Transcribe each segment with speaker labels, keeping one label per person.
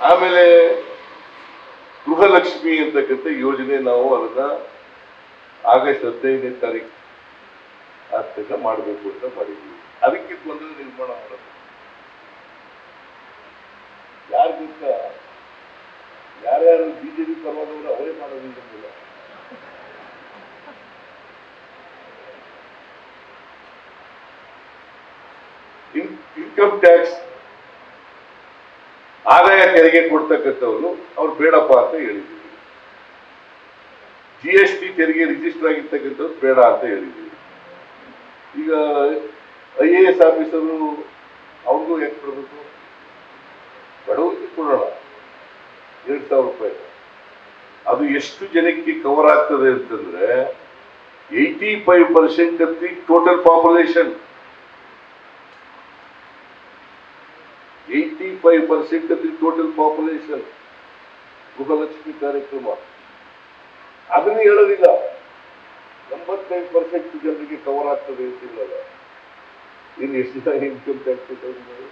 Speaker 1: ಆಮೇಲೆ ಗೃಹಲಕ್ಷ್ಮಿ ಅಂತಕ್ಕಂಥ ಯೋಜನೆ ನಾವು ಅದನ್ನ ಆಗಸ್ಟ್ ಹದಿನೈದನೇ ತಾರೀಕು ಆದ ತನಕ ಮಾಡಬೇಕು ಅಂತ ಮಾಡಿದ್ವಿ ಅದಕ್ಕೆ ಒಂದು ನಿರ್ಮಾಣ ಮಾಡೋದು ಯಾರು ಗೊತ್ತಾ ಯಾರ್ಯಾರು ಬಿಜೆಪಿ ಪರವಾದವರು ಅವರೇ ಮಾಡೋದಿಲ್ಲ ಇನ್ಕಮ್ ಟ್ಯಾಕ್ಸ್ ಆದಾಯ ತೆರಿಗೆ ಕೊಡ್ತಕ್ಕಂಥವ್ರು ಅವ್ರು ಬೇಡಪ್ಪ ಅಂತ ಹೇಳಿದ್ದೀವಿ ಜಿ ಎಸ್ ಟಿ ತೆರಿಗೆ ರಿಜಿಸ್ಟರ್ ಆಗಿರ್ತಕ್ಕಂಥವ್ರು ಬೇಡ ಅಂತ ಹೇಳಿದ್ದೀವಿ ಈಗ ಐ ಎ ಎಸ್ ಆಫೀಸರು ಅವ್ರಿಗೂ ಯಾಕೆ ಕೊಡಬೇಕು ಬಡವರಿಗೆ ಕೊಡೋಣ ಎರಡು ಸಾವಿರ ರೂಪಾಯಿ ಅದು ಎಷ್ಟು ಜನಕ್ಕೆ ಕವರ್ ಆಗ್ತದೆ ಅಂತಂದ್ರೆ eighty five percent of the total population eighty five percent of the total population Gruhalakshmi ಕಾರ್ಯಕ್ರಮ ಅದನ್ನ ಹೇಳೋದಿಲ್ಲ ಎಂಬತ್ತೈದು ಪರ್ಸೆಂಟ್ ಜನರಿಗೆ ಕವರ್ ಆಗ್ತದೆ ಅಂತ ಹೇಳಲ್ಲ ಇನ್ನು ಎಷ್ಟು ಜನ ಇನ್ಕಮ್ ಟ್ಯಾಕ್ಸ್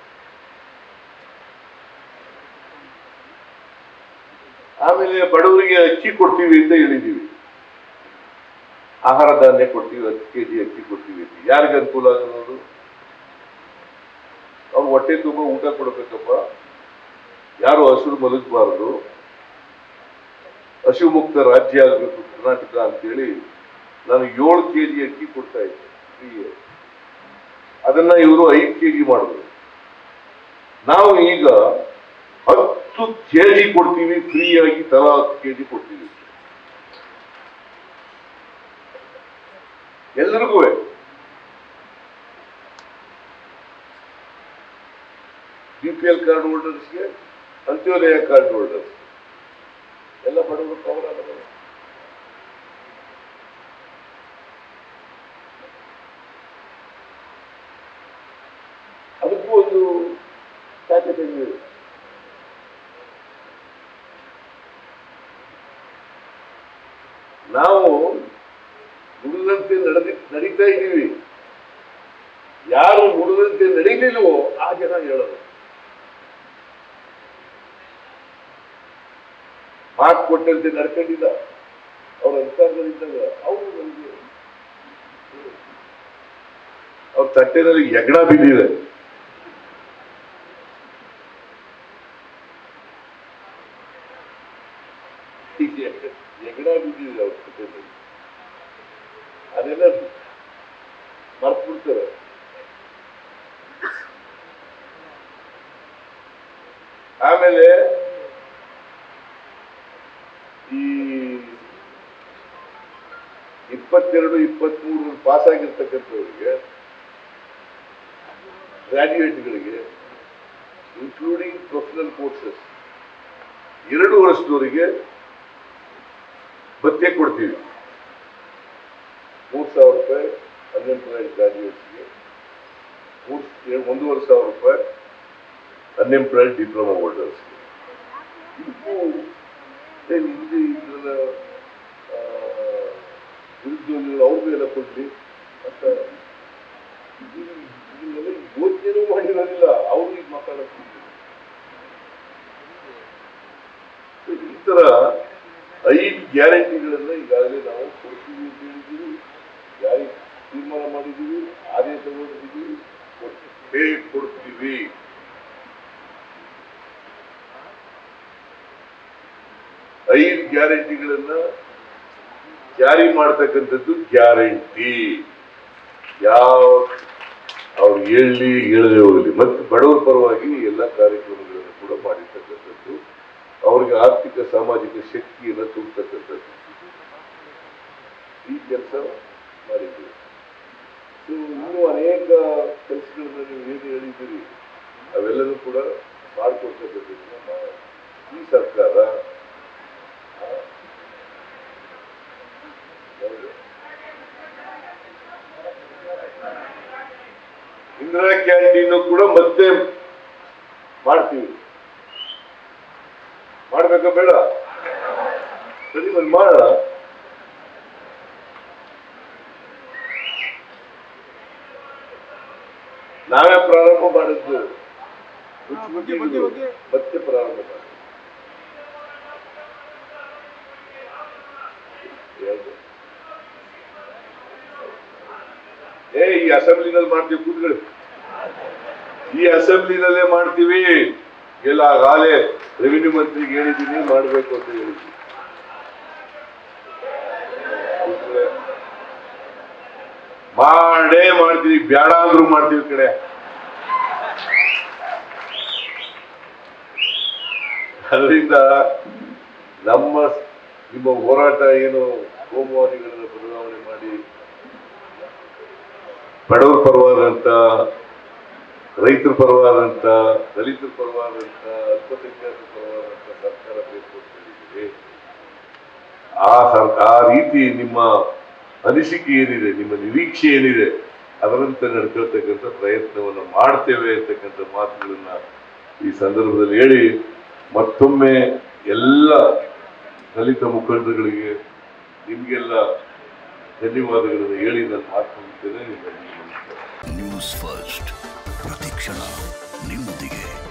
Speaker 1: ಆಮೇಲೆ ಬಡವರಿಗೆ ಅಕ್ಕಿ ಕೊಡ್ತೀವಿ ಅಂತ ಹೇಳಿದೀವಿ ಆಹಾರ ಧಾನ್ಯ ಕೊಡ್ತೀವಿ ಹತ್ತು ಕೆ ಜಿ ಅಕ್ಕಿ ಕೊಡ್ತೀವಿ ಅಂತ ಯಾರಿಗೆ ಅನುಕೂಲ ಆಗೋದು ಅವ್ರು ಹೊಟ್ಟೆ ತುಂಬ ಊಟ ಕೊಡ್ಬೇಕಪ್ಪ ಯಾರು ಹಸಿರು ಮಲಗಬಾರದು ಹಸಿವು ಮುಕ್ತ ರಾಜ್ಯ ಆಗಬೇಕು ಕರ್ನಾಟಕ ಅಂತೇಳಿ ನಾನು ಏಳು ಕೆ ಜಿ ಅಕ್ಕಿ ಕೊಡ್ತಾ ಇದ್ದೆ ಫ್ರೀ ಅದನ್ನ ಇವರು ಐದು ಕೆ ಜಿ ಮಾಡಿದ್ರು ನಾವು ಈಗ ಹತ್ತು ಕೆ ಜಿ ಕೊಡ್ತೀವಿ ಫ್ರೀ ಆಗಿ ತಲಾ ಹತ್ತು ಕೆ ಜಿ ಕೊಡ್ತೀವಿ ಎಲ್ರಿಗೂ ಬಿ ಪಿ ಎಲ್ ಕಾರ್ಡ್ ಹೋಲ್ಡರ್ಸ್ಗೆ ಅಂತ್ಯೋದಯ ಕಾರ್ಡ್ ಹೋಲ್ಡರ್ಸ್ ಎಲ್ಲ ಬಡವರು ಕವರ್ ಆಗಲ್ಲ ಅದಕ್ಕೂ ಒಂದು ಸಾಧ್ಯತೆ ಇದೆ ನಾವು ನುಡಿದಂತೆ ನಡೆದಿ ನಡೀತಾ ಇದ್ದೀವಿ ಯಾರು ನುಡಿದಂತೆ ನಡೀಲಿಲ್ವೋ ಆ ಜನ ಹೇಳೋದು ಮಾತು ಕೊಟ್ಟಂತೆ ನಡ್ಕೊಂಡಿಲ್ಲ ಅವ್ರ ಅಧಿಕಾರದಲ್ಲಿದ್ದಾಗ ಅವರು ನಮಗೆ ಅವ್ರ ತಟ್ಟೆನಲ್ಲಿ ಎಗಡ ಬಿದ್ದಿದೆ ಎಗಡ ಬಿದ್ದಿದೆ ಅವ್ರ ತಟ್ಟೆನಲ್ಲಿ ಅದೆಲ್ಲ ಮರ್ತು ಬಿಡ್ತಾರೆ ಆಮೇಲೆ ಈ ಇಪ್ಪತ್ತೆರಡು ಇಪ್ಪತ್ಮೂರು ಪಾಸ್ ಆಗಿರ್ತಕ್ಕಂಥವ್ರಿಗೆ ಗ್ರಾಡ್ಯುಯೇಟ್ಗಳಿಗೆ ಇನ್ಕ್ಲೂಡಿಂಗ್ ಪ್ರೊಫೆಷನಲ್ ಕೋರ್ಸಸ್ ಎರಡು ವರ್ಷದವರಿಗೆ ಭತ್ಯೆ ಕೊಡ್ತೀವಿ ಮೂರು ಸಾವಿರ ರೂಪಾಯಿ ಅನ್ಎಂಪ್ಲಾಯ್ಡ್ ಗ್ರಾಡ್ಯುಯೇಟ್ಸ್ಗೆ ಮೂರು ಒಂದೂವರೆ ಸಾವಿರ ರೂಪಾಯಿ ಅನ್ಎಂಪ್ಲಾಯ್ಡ್ ಡಿಪ್ಲೊಮಾ ಹೋಲ್ಡರ್ಸ್ಗೆ ಇದಕ್ಕೂ ಏನ್ ಹಿಂದೆ ಇದ್ರಲ್ಲ ನಿರುದ್ಯೋಗಿಗಳು ಅವ್ರಿಗೂ ಎಲ್ಲ ಕೊಡ್ಲಿ ಅಂತ ಇದು- ಇದನ್ನೆಲ್ಲ ಯೋಚನೆ ಮಾಡಿರೋದಿಲ್ಲ ಅವರು ಈಗ ಮಾತಾಡಕ್ಕೆ ಈ ತರ ಐದು ಗ್ಯಾರಂಟಿಗಳನ್ನ ಈಗಾಗಲೇ ನಾವು ಕೊಡ್ತೀವಿ ಅಂತ ಹೇಳಿದ್ದೀವಿ ಯಾರಿಗೆ ತೀರ್ಮಾನ ಮಾಡಿದ್ದೀವಿ ಆದೇಶ ತಗೊಂಡಿದ್ದೀವಿ ಕೊಟ್ಟೇ ಕೊಡ್ತೀವಿ ಐದು ಗ್ಯಾರಂಟಿಗಳನ್ನ ಜಾರಿ ಮಾಡ್ತಕ್ಕಂಥದ್ದು ಗ್ಯಾರಂಟಿ ಯಾವ ಅವ್ರು ಹೇಳಿ ಹೇಳದೆ ಹೋಗಲಿ ಮತ್ತೆ ಬಡವರ ಪರವಾಗಿ ಎಲ್ಲ ಕಾರ್ಯಕ್ರಮಗಳನ್ನು ಕೂಡ ಮಾಡಿರ್ತಕ್ಕಂಥದ್ದು ಅವ್ರಿಗೆ ಆರ್ಥಿಕ ಸಾಮಾಜಿಕ ಶಕ್ತಿಯನ್ನು ತುಂಬತಕ್ಕಂಥದ್ದು ಈ ಕೆಲಸ ಮಾಡಿದ್ದೀವಿ ಸೊ ಇನ್ನೂ ಅನೇಕ ಕೆಲಸಗಳನ್ನ ನೀವು ಏನು ಹೇಳಿದ್ದೀರಿ ಅವೆಲ್ಲನೂ ಕೂಡ ಮಾಡಿಕೊಡ್ತಕ್ಕಂಥದ್ದನ್ನ ಮಾ- ಈ ಸರ್ಕಾರ ಆ, ಯಾವುದು? ಇಂದಿರಾ ಕ್ಯಾಂಟೀನ್ ಕೂಡ ಮತ್ತೆ ಮಾಡ್ತೀವಿ ಮಾಡ್ಬೇಕಾ ಬೇಡ ಸರಿ ಒಂದು ಮಾಡೋಣ ನಾವೇ ಪ್ರಾರಂಭ ಮಾಡಿದ್ದು ಮುಖ್ಯಮಂತ್ರಿಗಳು ಮತ್ತೆ ಪ್ರಾರಂಭ ಮಾಡಿ ಅಸೆಂಬ್ಲಿನಲ್ಲಿ ಮಾಡ್ತೀವಿ ಕೂತ್ಕೊಳ್ಳಿ ಈ ಅಸೆಂಬ್ಲಿನಲ್ಲೇ ಮಾಡ್ತೀವಿ ಎಲ್ಲ ಆಗಲೇ ರೆವಿನ್ಯೂ ಮಂತ್ರಿಗೆ ಹೇಳಿದ್ದೀನಿ ಮಾಡಬೇಕು ಅಂತ ಹೇಳಿದ್ದೀನಿ ಕೂತ್ಕೊಳ್ಳಿ. ಮಾಡೇ ಮಾಡ್ತೀವಿ ಬೇಡ ಅಂದ್ರೂ ಮಾಡ್ತೀವಿ ಈ ಕಡೆ ಅದರಿಂದ ನಮ್ಮ ನಿಮ್ಮ ಹೋರಾಟ ಏನು ಕೋಮುವಾದಿಗಳನ್ನು ಬದಲಾವಣೆ ಮಾಡಿ ಬಡವರ ಪರವಾದಂತ ರೈತರ ಪರವಾದಂತ ದಲಿತರ ಪರವಾದಂತ ಅಲ್ಪಸಂಖ್ಯಾತರ ಪರವಾದಂತ ಸರ್ಕಾರ ಬೇಕು ಅಂತ ಹೇಳಿದ್ದೀರಿ ಆ ಸರ್ ಆ ರೀತಿ ನಿಮ್ಮ ಅನಿಸಿಕೆ ಏನಿದೆ ನಿಮ್ಮ ನಿರೀಕ್ಷೆ ಏನಿದೆ ಅದರಂತೆ ನಡ್ಕೊಳ್ತಕ್ಕಂಥ ಪ್ರಯತ್ನವನ್ನು ಮಾಡ್ತೇವೆ ಅಂತಕ್ಕಂಥ ಮಾತುಗಳನ್ನ ಈ ಸಂದರ್ಭದಲ್ಲಿ ಹೇಳಿ ಮತ್ತೊಮ್ಮೆ ಎಲ್ಲ ದಲಿತ ಮುಖಂಡರುಗಳಿಗೆ ನಿಮಗೆಲ್ಲ ಧನ್ಯವಾದಗಳನ್ನು ಹೇಳಿ ನಾನು ಮಾತು ಮುಗಿಸ್ತೇನೆ ನಿಮ್ಮೆಲ್ಲರಿಗೂ ನಮಸ್ಕಾರ
Speaker 2: ನ್ಯೂಸ್ ಫಸ್ಟ್ ಪ್ರತಿಕ್ಷಣ ನಿಮ್ಮೊಂದಿಗೆ